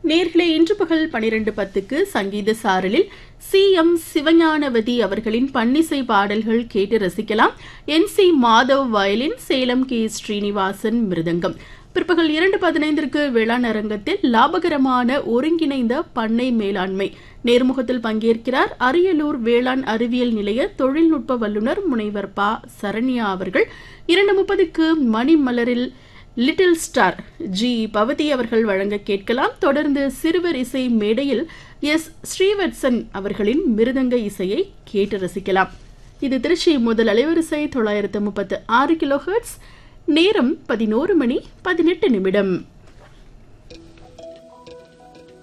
நேர்களே இன்று பகல் பனிரெண்டு பத்துக்கு சங்கீத சாரலில் சி எம் சிவஞானவதி அவர்களின் பன்னிசை பாடல்கள் கேட்டு ரசிக்கலாம் N C Madhav violin Salem K Srinivasan mridangam பிற்பகல் இரண்டு பதினைந்திற்கு வேளாண் அரங்கத்தில் லாபகரமான ஒருங்கிணைந்த பண்ணை மேலாண்மை நேர்முகத்தில் பங்கேற்கிறார் அரியலூர் வேளாண் அறிவியல் நிலைய தொழில்நுட்ப வல்லுநர் முனைவர் ப சரண்யா அவர்கள் இரண்டு முப்பதுக்கு மணிமலரில் லிட்டில் ஸ்டார் ஜி பவதி அவர்கள் வழங்க கேட்கலாம் தொடர்ந்து சிறுவர் இசை மேடையில் எஸ் ஸ்ரீவத்சன் அவர்களின் மிருதங்க இசையை கேட்டு ரசிக்கலாம் இது திருச்சி முதல் அலைவரிசை தொள்ளாயிரத்து முப்பத்து ஆறு கிலோ ஹெர்ட்ஸ் நேரம் பதினோரு மணி பதினெட்டு நிமிடம்